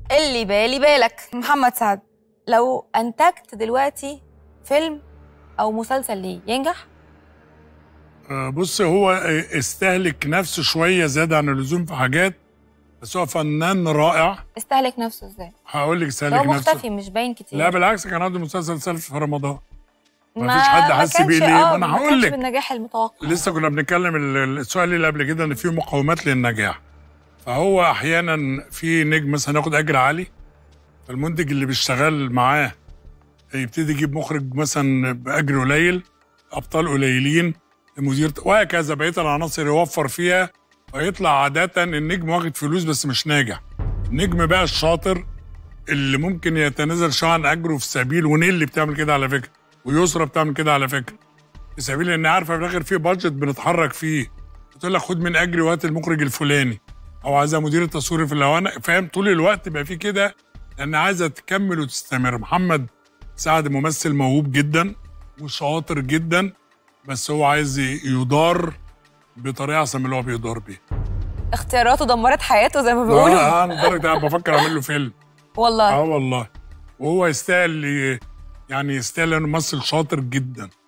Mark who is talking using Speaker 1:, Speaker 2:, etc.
Speaker 1: اللي بالي بالك محمد سعد لو انتجت دلوقتي فيلم او مسلسل ليه ينجح
Speaker 2: آه، بص هو استهلك نفسه شويه زياده عن اللزوم في حاجات بس هو فنان رائع
Speaker 1: استهلك نفسه ازاي
Speaker 2: هقول لك
Speaker 1: هو
Speaker 2: استهلك
Speaker 1: مختفي
Speaker 2: نفسه
Speaker 1: مش باين كتير
Speaker 2: لا بالعكس كان عنده مسلسل سلف في رمضان ما فيش حد حس
Speaker 1: كانش-
Speaker 2: بيه ليه؟
Speaker 1: آه،
Speaker 2: ما أنا هقول
Speaker 1: كانش
Speaker 2: لك.
Speaker 1: بالنجاح المتوقع
Speaker 2: لسه كنا بنتكلم ال- السؤال اللي قبل كده ان في مقومات للنجاح فهو احيانا في نجم مثلا ياخد اجر عالي فالمنتج اللي بيشتغل معاه يبتدي يجيب مخرج مثلا باجر قليل ابطال قليلين المدير وهكذا بقيه العناصر يوفر فيها فيطلع عاده النجم واخد فلوس بس مش ناجح النجم بقى الشاطر اللي ممكن يتنازل شويه عن اجره في سبيل ونيلي بتعمل كده على فكره ويسرى بتعمل كده على فكره في سبيل ان عارفه في الاخر في بادجت بنتحرك فيه بتقول لك خد من اجري وهات المخرج الفلاني او عايزه مدير التصوير في الاوان فاهم طول الوقت بقى في كده لان عايزه تكمل وتستمر محمد سعد ممثل موهوب جدا وشاطر جدا بس هو عايز يدار بطريقه احسن من اللي هو بيدار بيها
Speaker 1: اختياراته دمرت حياته زي ما بيقولوا
Speaker 2: اه انا لدرجه أنا بفكر اعمل له فيلم
Speaker 1: والله
Speaker 2: اه والله وهو يستاهل ي- يعني يستاهل انه ممثل شاطر جدا